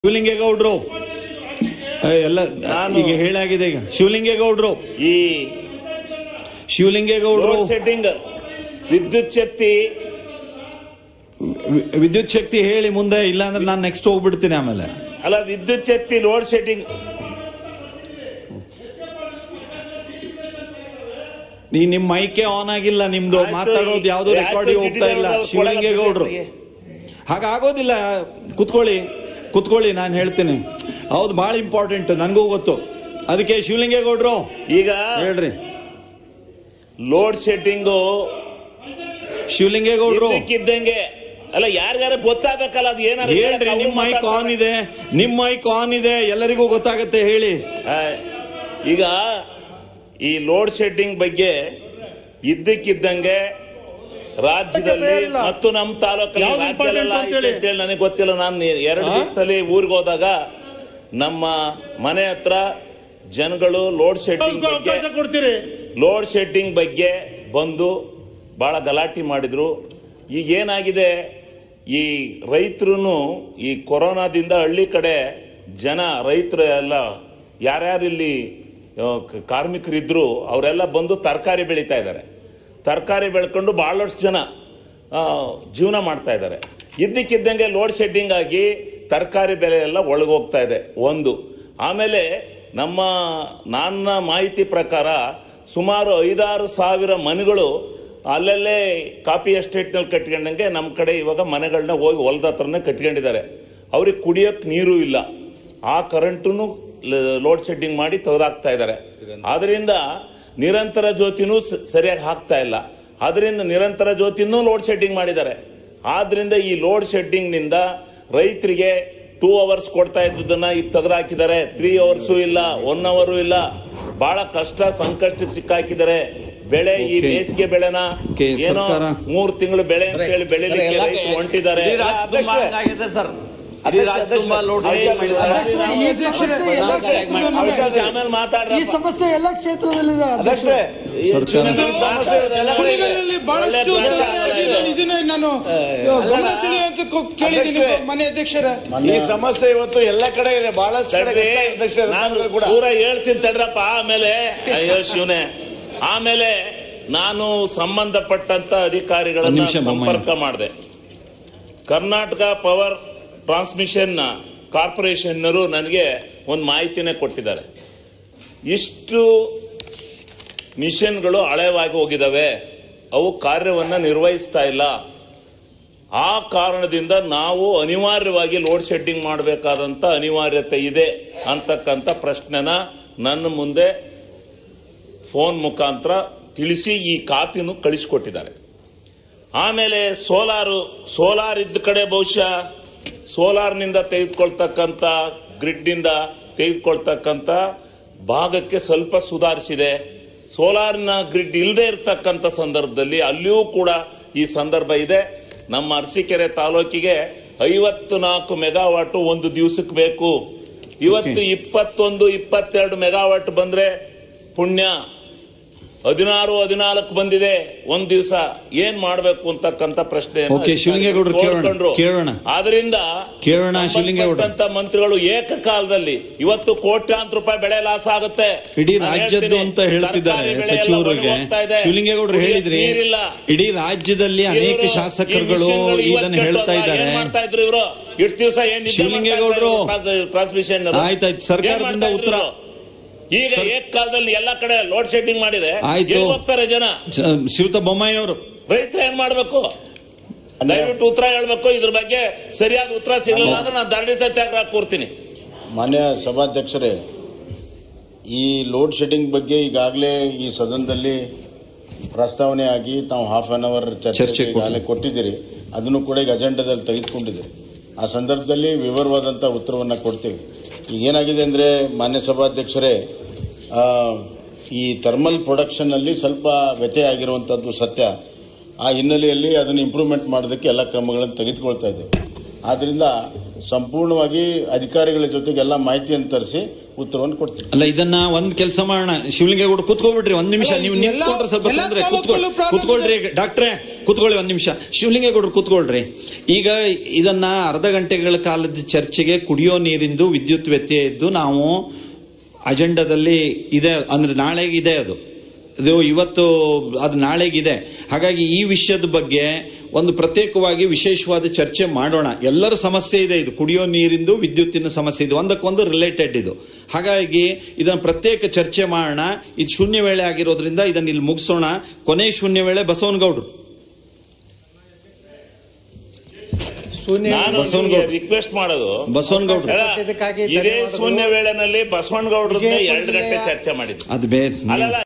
ಶಿವಲಿಂಗೇಗೌಡ್ರು ಏ, ಎಲ್ಲ ನಾನು- ಈಗ ಹೇಳಾಗಿದೆ ಈಗ ಶಿವಲಿಂಗೇಗೌಡ್ರು ಈ ಶಿವಲಿಂಗೇಗೌಡ್ರು ಲೋಡ್ ಶೆಡ್ಡಿಂಗ್ ವಿದ್ಯುತ್ ಶಕ್ತಿ ವಿ- ವಿದ್ಯುತ್ ಶಕ್ತಿ ಹೇಳಿ ಮುಂದೆ ಇಲ್ಲ ಅಂದ್ರೆ ನಾನು ನೆಕ್ಸ್ಟ್ ಹೋಗ್ಬಿಡ್ತೀನಿ ಆಮೇಲೆ ಅಲ್ಲ ವಿದ್ಯುತ್ ಶಕ್ತಿ ಲೋಡ್ ಶೆಡ್ಡಿಂಗ್ ಈ ನಿಮ್ ಮೈಕೆ ಆನ್ ಆಗಿಲ್ಲ ನಿಮ್ದು ಆಯ್ತು, ಮಾತಾಡೋದು ಯಾವ್ದು ಯಾಕೆ ರೆಕಾರ್ಡಿಂಗ್ ಜಿಟಿ ಹೋಗ್ತಾ ಇಲ್ಲ ದೇವೇಗೌಡ್ರು ಶಿವಲಿಂಗೇಗೌಡ್ರು ಕೊಡಲ್ಲ ಹಾಗಾಗೋದಿಲ್ಲ ಕುತ್ಕೊಳ್ಳಿ ಕುತ್ಕೊಳ್ಳಿ ನಾನು ಹೇಳ್ತೀನಿ ಹೌದು ಬಹಳ ಇಂಪಾರ್ಟೆಂಟ್ ನನಗೂ ಗೊತ್ತು ಅದಕ್ಕೆ ಶಿವಲಿಂಗೇಗೌಡ್ರು ಈಗ ಹೇಳ್ರಿ ಲೋಡ್ ಶೆಡ್ಡಿಂಗು ಶಿವಲಿಂಗೇಗೌಡ್ರು ಇದ್ದಕ್ಕಿದ್ದಂಗೆ ಅಲ್ಲ ಯಾರಿಗಾರ ಗೊತ್ತಾಗಬೇಕಲ್ಲ ಅದು ಏನಾರ ಹೇಳ್ರಿ ನಿಮ್ ಮೈಕ್ ಆನ್ ಇದೆ ನಿಮ್ ಮೈಕ್ ಆನ್ ಇದೆ ಎಲ್ಲರಿಗೂ ಗೊತ್ತಾಗತ್ತೆ ಹೇಳಿ ಆ, ಈಗ ಈ ಲೋಡ್ ಶೆಡ್ಡಿಂಗ್ ಬಗ್ಗೆ ಇದ್ದಕ್ಕಿದ್ದಂಗೆ ರಾಜ್ಯದಲ್ಲಿ ಮತ್ತು ನಮ್ಮ ತಾಲೂಕಲ್ಲಿ ಯಾವ್ದು ರಾಜ್ಯದಲ್ಲ important ಅಂತ ಹೇಳಿ? ಅಂತೇಳಿ ನನಗೆ ಗೊತ್ತಿಲ್ಲ ನಾನು ಎರಡು ಆ? ದಿವಸದಲ್ಲಿ ಊರಿಗೆ ಹೋದಾಗ ನಮ್ಮ ಮನೆ ಹತ್ರ ಜನಗಳು ಲೋಡ್ ಶೆಡ್ಡಿಂಗ್ ಬಗ್ಗೆ ಅವಕಾಶ ಕೊಡ್ತೀರಿ ಲೋಡ್ ಶೆಡ್ಡಿಂಗ್ ಬಗ್ಗೆ ಬಂದು ಬಹಳ ಗಲಾಟೆ ಮಾಡಿದ್ರು ಈಗ ಏನಾಗಿದೆ ಈ ರೈತರು ಈ ಕೊರೋನಾದಿಂದ ಹಳ್ಳಿ ಕಡೆ ಜನ ರೈತರು ಎಲ್ಲ ಯಾರ್ಯಾರು ಇಲ್ಲಿ ಆ, ಕ- ಕಾರ್ಮಿಕರಿದ್ರು ಅವರೆಲ್ಲ ಬಂದು ತರಕಾರಿ ಬೆಳೀತಾ ಇದ್ದಾರೆ ತರಕಾರಿ ಬೆಳ್ಕೊಂಡು ಬಹಳಷ್ಟು ಜನ ಆ, ಜೀವನ ಮಾಡ್ತಾ ಇದ್ದಾರೆ ಇದ್ದಕ್ಕಿದ್ದಂಗೆ ಲೋಡ್ ಶೆಡ್ಡಿಂಗ್ ಆಗಿ ತರಕಾರಿ ಬೆಲೆ ಎಲ್ಲ ಒಳಗೋಗ್ತಾ ಇದೆ ಒಂದು ಆಮೇಲೆ ನಮ್ಮ ನನ್ನ ಮಾಹಿತಿ ಪ್ರಕಾರ ಸುಮಾರು ಐದಾರು ಸಾವಿರ ಮನೆಗಳು ಅಲ್ಲಲ್ಲೇ ಕಾಪಿ ಎಸ್ಟೇಟ್ನಲ್ಲಿ ಕಟ್ಕೊಂಡಂಗೆ ನಮ್ಮ ಕಡೆ ಇವಾಗ ಮನೆಗಳನ್ನ ಹೋಗಿ ಹೊಲದ ಹತ್ರನೇ ಕಟ್ಕೊಂಡಿದ್ದಾರೆ ಅವ್ರಿಗೆ ಕುಡಿಯೋಕೆ ನೀರು ಇಲ್ಲ ಆ ಕರೆಂಟನ್ನು ಲೋಡ್ ಶೆಡ್ಡಿಂಗ್ ಮಾಡಿ ತೆಗೆದಾಕ್ತಾ ಇದ್ದಾರೆ ಆದ್ರಿಂದ ನಿರಂತರ ಜ್ಯೋತಿನೂ ಸ- ಸರಿಯಾಗಿ ಹಾಕ್ತಾ ಇಲ್ಲ ಆದ್ರಿಂದ ನಿರಂತರ ಜ್ಯೋತಿನೂ ಲೋಡ್ ಶೆಡ್ಡಿಂಗ್ ಮಾಡಿದ್ದಾರೆ ಆದ್ರಿಂದ ಈ ಲೋಡ್ ಶೆಡ್ಡಿಂಗ್ ನಿಂದ ರೈತರಿಗೆ ಟೂ ಅವರ್ಸ್ ಕೊಡ್ತಾ ಇದ್ದದನ್ನ ಈಗ ತೆಗೆದಾಕಿದ್ದಾರೆ ತ್ರೀ ಅವರ್ಸು ಇಲ್ಲ ಒನ್ ಅವರು ಇಲ್ಲ ಬಹಳ ಕಷ್ಟ ಸಂಕಷ್ಟಕ್ಕೆ ಸಿಕ್ಕಾಕಿದ್ದಾರೆ ಬೆಳೆ ಈ Okay. ಬೇಸಿಗೆ ಬೆಳೆನ Okay, ಏನೋ ಸರ್ಕಾರ. ಮೂರ್ ತಿಂಗಳು ಬೆಳೆ ಅಂತ ಹೇಳಿ ಬೆಳಿಲಿಕ್ಕೆ ರೈತರು ಹೊಂಟಿದ್ದಾರೆ ಇಡೀ ರಾಜ್ಯ ತುಂಬಾ ಹಂಗಾಗಿದೆ ಸರ್ ಇಡೀ ರಾಜ್ಯ ತುಂಬಾ ಲೋಡ್ ಶೆಡ್ಡಿಂಗ್ ಮಾಡಿದ್ದಾರೆ ಅಧ್ಯಕ್ಷರೇ, ಈ ಸಮಸ್ಯೆ ಎಲ್ಲ ಕ್ಷೇತ್ರದಲ್ಲಿದೆ. ಆಮೇಲೆ ಈ ಮಾತಾಡ್ರ ಸಮಸ್ಯೆ ಎಲ್ಲ ಕ್ಷೇತ್ರದಲ್ಲಿದೆ ಅಧ್ಯಕ್ಷರೇ ಕುಣಿಗಲಲ್ಲಿ ಬಹಳಷ್ಟು ತೊಂದರೆಯಾಗಿ ನಾನು ಇದನ್ನ ನಾನು ಗಮನ ಸೆಳೆಯುವಂತ ಕೊ- ಕೇಳಿದ್ದೀನಿ ಅಧ್ಯಕ್ಷರೇ. ಮನೆ ಅಧ್ಯಕ್ಷರ ಈ ಸಮಸ್ಯೆ ಇವತ್ತು ಎಲ್ಲ ಕಡೆ ಇದೆ ಬಹಳಷ್ಟು ಕಡೆ ತಡ್ರಿ, ಎಷ್ಟೇ ಅಧ್ಯಕ್ಷ ನಾನು ರತ್ನಾಕರ್ ಕೂಡ ಪೂರ ಹೇಳ್ತೀನಿ ತಡ್ರಪ್ಪ ಆಮೇಲೆ ಅಯ್ಯೋ ಶಿವನೇ ಆಮೇಲೆ ನಾನು ಸಂಬಂಧಪಟ್ಟಂತ ಒಂದ್ ಅಧಿಕಾರಿಗಳನ್ನ ನಿಮಿಷ ಬೊಮ್ಮಾಯಿ. ಸಂಪರ್ಕ ಮಾಡಿದೆ ಕರ್ನಾಟಕ ಪವರ್ ಟ್ರಾನ್ಸ್ಮಿಷನ್ ಕಾರ್ಪೊರೇಷನ್ನರು ನನಗೆ ಒಂದು ಮಾಹಿತಿನೇ ಕೊಟ್ಟಿದ್ದಾರೆ ಇಷ್ಟು ಮಿಷನ್ಗಳು ಹಳೆವಾಗಿ ಹೋಗಿದ್ದಾವೆ ಅವು ಕಾರ್ಯವನ್ನು ನಿರ್ವಹಿಸ್ತಾ ಇಲ್ಲ ಆ ಕಾರಣದಿಂದ ನಾವು ಅನಿವಾರ್ಯವಾಗಿ ಲೋಡ್ ಶೆಡ್ಡಿಂಗ್ ಮಾಡಬೇಕಾದಂತ ಅನಿವಾರ್ಯತೆ ಇದೆ ಅಂತಕ್ಕಂಥ ಪ್ರಶ್ನೆನ ನನ್ನ ಮುಂದೆ ಫೋನ್ ಮುಖಾಂತರ ತಿಳಿಸಿ ಈ ಕಾಪಿನೂ ಕಳಿಸ್ಕೊಟ್ಟಿದ್ದಾರೆ ಆಮೇಲೆ ಸೋಲಾರು ಸೋಲಾರ್ ಇದ್ದ ಕಡೆ ಬಹುಶಃ ಸೋಲಾರ್ನಿಂದ ತೆಗೆದುಕೊಳ್ತಕ್ಕಂಥ ಗ್ರಿಡ್ನಿಂದ ತೆಗೆದುಕೊಳ್ತಕ್ಕಂಥ ಭಾಗಕ್ಕೆ ಸ್ವಲ್ಪ ಸುಧಾರಿಸಿದೆ ಸೋಲಾರ್ನ ಗ್ರಿಡ್ ಇಲ್ಲದೆ ಇರತಕ್ಕಂಥ ಸಂದರ್ಭದಲ್ಲಿ ಅಲ್ಲಿಯೂ ಕೂಡ ಈ ಸಂದರ್ಭ ಇದೆ ನಮ್ಮ ಅರಸೀಕೆರೆ ತಾಲೂಕಿಗೆ ಐವತ್ತು ನಾಲ್ಕು ಮೆಗಾವಾಟು ಒಂದು ದಿವಸಕ್ಕೆ ಬೇಕು ಇವತ್ತು ಇಪ್ಪತ್ತೊಂದು ಇಪ್ಪತ್ತೆರಡು ಮೆಗಾವಾಟ್ ಬಂದ್ರೆ ಪುಣ್ಯ ಹದಿನಾರು ಹದಿನಾಲ್ಕು ಬಂದಿದೆ ಒಂದ್ ದಿವಸ ಏನ್ ಮಾಡ್ಬೇಕು ಅಂತಕ್ಕಂತ ಪ್ರಶ್ನೆ Okay, ಶಿವಲಿಂಗೇಗೌಡ್ರು ಕೇಳೋಣ, ಕೇಳೋಣ. ಆದ್ರಿಂದ ಕೇಳೋಣ, ಶಿವಲಿಂಗೇಗೌಡ್ರು. ಸಂಬಂಧಪಟ್ಟಂತ ಮಂತ್ರಿಗಳು ಏಕಕಾಲದಲ್ಲಿ ಇವತ್ತು ಕೋಟ್ಯಾಂತರ ರೂಪಾಯಿ ಬೆಳೆ ಲಾಸ್ ಆಗುತ್ತೆ ಇಡೀ ನಾನು ರಾಜ್ಯದ್ದು ಹೇಳ್ತೀನಿ, ಅಂತ ಹೇಳ್ತಿದ್ದಾರೆ ತರಕಾರಿ ಬೆಳೆ ಎಲ್ಲ ಸಚಿವರಿಗೆ ಹೋಗ್ತಾ ಇದೆ. ಶಿವಲಿಂಗೇಗೌಡರು ಕುಡಿಯೋಕ್ ಹೇಳಿದ್ರಿ ನೀರಿಲ್ಲ ಇಡೀ ರಾಜ್ಯದಲ್ಲಿ ಅನೇಕ ಇವ್ರು ಶಾಸಕರುಗಳು ಈ ಮಿಷನ್ಗಳು ಇವತ್ತು ಇದನ್ನ ಹೇಳ್ತಾ ಕೆಟ್ಟೋದ್ವಾ? ಇದ್ದಾರೆ ಏನ್ ಮಾಡ್ತಾ ಇದ್ರು ಇವರು ಇಷ್ಟು ದಿವಸ ಏನ್ ನಿದ್ದೆ ಶಿವಲಿಂಗೇಗೌಡ್ರು. ಮಾಡ್ತಾ ಇದ್ರು ಟ್ರಾನ್ಸ್ಮಿಷನ್ ಆಯ್ತಾಯ್ತು, ಸರ್ಕಾರದಿಂದ ಉತ್ತರ. ಈಗ ಏಕಕಾಲದಲ್ಲಿ ಎಲ್ಲ ಕಡೆ ಲೋಡ್ ಶೆಡ್ಡಿಂಗ್ ಮಾಡಿದೆ ಆಯ್ತು. ಎಲ್ಲಿ ಹೋಗ್ತಾರೆ ಜನ ಸ- ಶಿವತ ಬೊಮ್ಮಾಯಿ ಅವರು ರೈತರು ಏನ್ ಮಾಡ್ಬೇಕು ದಯವಿಟ್ಟು ಉತ್ತರ ಹೇಳ್ಬೇಕು ಇದ್ರ ಬಗ್ಗೆ ಸರಿಯಾದ ಉತ್ತರ ಸಿಗಲಿಲ್ಲ ಅಂದ್ರೆ ನಾನು ದಂಡಿ ಸತ್ಯಾಗ್ರಹ ಕೂರ್ತೀನಿ ಮಾನ್ಯ ಸಭಾಧ್ಯಕ್ಷರೇ ಈ ಲೋಡ್ ಶೆಡ್ಡಿಂಗ್ ಬಗ್ಗೆ ಈಗಾಗಲೇ ಈ ಸದನದಲ್ಲಿ ಪ್ರಸ್ತಾವನೆ ಆಗಿ ತಾವು ಹಾಫ್ ಆನ್ ಅವರ್ ಚರ್ಚೆ ಚರ್ಚೆ ಈಗಾಗಲೇ ಕೊಟ್ಟಿದ್ದೀರಿ ಅದನ್ನು ಕೂಡ ಈಗ ಅಜೆಂಡಾದಲ್ಲಿ ತೆಗೆದುಕೊಂಡಿದ್ದೀರಿ ಆ ಸಂದರ್ಭದಲ್ಲಿ ವಿವರವಾದಂಥ ಉತ್ತರವನ್ನು ಕೊಡ್ತೀವಿ ಈಗ ಏನಾಗಿದೆ ಅಂದರೆ ಮಾನ್ಯ ಸಭಾಧ್ಯಕ್ಷರೇ ಆ, ಈ ಥರ್ಮಲ್ ಪ್ರೊಡಕ್ಷನ್ನಲ್ಲಿ ಸ್ವಲ್ಪ ವ್ಯತ್ಯಯ ಆಗಿರುವಂಥದ್ದು ಸತ್ಯ ಆ ಹಿನ್ನೆಲೆಯಲ್ಲಿ ಅದನ್ನು ಇಂಪ್ರೂವ್ಮೆಂಟ್ ಮಾಡೋದಕ್ಕೆ ಎಲ್ಲ ಕ್ರಮಗಳನ್ನು ತೆಗೆದುಕೊಳ್ತಾ ಇದ್ದೇವೆ ಆದ್ದರಿಂದ ಸಂಪೂರ್ಣವಾಗಿ ಅಧಿಕಾರಿಗಳ ಜೊತೆಗೆ ಎಲ್ಲ ಮಾಹಿತಿಯನ್ನು ತರಿಸಿ ಉತ್ತರವನ್ನು ಕೊಡ್ತೀವಿ ಅಲ್ಲ ಇದನ್ನ ಒಂದ್ ಕೆಲಸ ಮಾಡೋಣ ಶಿವಲಿಂಗೇಗೌಡ ಕುತ್ಕೋಬಿಟ್ರಿ ಒಂದ್ ನಿಮಿಷ ಅಲ್ಲ, ನೀವು ಎಲ್ಲ- ನಿಂತ್ಕೊಂಡ್ರೆ ಸ್ವಲ್ಪ ಎಲ್ಲ ತೊಂದ್ರೆ ತಾಲೂಕಲ್ಲೂ ಕುತ್ಕೊಳ್ಳಿ problem ಕುತ್ಕೊಳ್ರಿ ಡಾಕ್ಟ್ರೆ ಕೂತ್ಕೊಳ್ಳಿ ಒಂದು ನಿಮಿಷ ಶಿವಲಿಂಗೇಗೌಡರು ಕೂತ್ಕೊಳ್ರಿ ಈಗ ಇದನ್ನ ಅರ್ಧ ಗಂಟೆಗಳ ಕಾಲದ ಚರ್ಚೆಗೆ ಕುಡಿಯೋ ನೀರಿಂದು ವಿದ್ಯುತ್ ವ್ಯತ್ಯಯ ಇದ್ದು ನಾವು ಅಜೆಂಡಾದಲ್ಲಿ ಇದೆ ಅಂದ್ರೆ ನಾಳೆಗೆ ಇದೆ ಅದು ಅದು ಇವತ್ತು ಅದು ನಾಳೆಗಿದೆ ಹಾಗಾಗಿ ಈ ವಿಷಯದ ಬಗ್ಗೆ ಒಂದು ಪ್ರತ್ಯೇಕವಾಗಿ ವಿಶೇಷವಾದ ಚರ್ಚೆ ಮಾಡೋಣ ಎಲ್ಲರ ಸಮಸ್ಯೆ ಇದೆ ಇದು ಕುಡಿಯೋ ನೀರಿಂದು ವಿದ್ಯುತ್ತಿನ ಸಮಸ್ಯೆ ಇದು ಒಂದಕ್ಕೊಂದು ರಿಲೇಟೆಡ್ ಇದು ಹಾಗಾಗಿ ಇದನ್ನು ಪ್ರತ್ಯೇಕ ಚರ್ಚೆ ಮಾಡೋಣ ಇದು ಶೂನ್ಯ ವೇಳೆ ಆಗಿರೋದ್ರಿಂದ ಇದನ್ನ ಇಲ್ಲಿ ಮುಗಿಸೋಣ ಕೊನೆ ಶೂನ್ಯ ವೇಳೆ ಬಸವನಗೌಡರು ನಾನು ಬಸವನಗೌಡ್ರು. ರಿಕ್ವೆಸ್ಟ್ ಮಾಡೋದು ಬಸವನಗೌಡರು ಅಲ್ಲ, ಇದಕ್ಕಾಗಿ ಇದೇ ಧನ್ಯವಾದಗಳು. ಶೂನ್ಯ ವೇಳೆನಲ್ಲಿ ಬಸವನಗೌಡ್ರದ್ದೇ ವಿಜಯ ಎರಡು ಗಂಟೆ ಜಿಲ್ಲೆಯ- ಚರ್ಚೆ ಮಾಡಿದ್ರು ಅದು ಬೇರೆ ಅಲ್ಲಲ್ಲ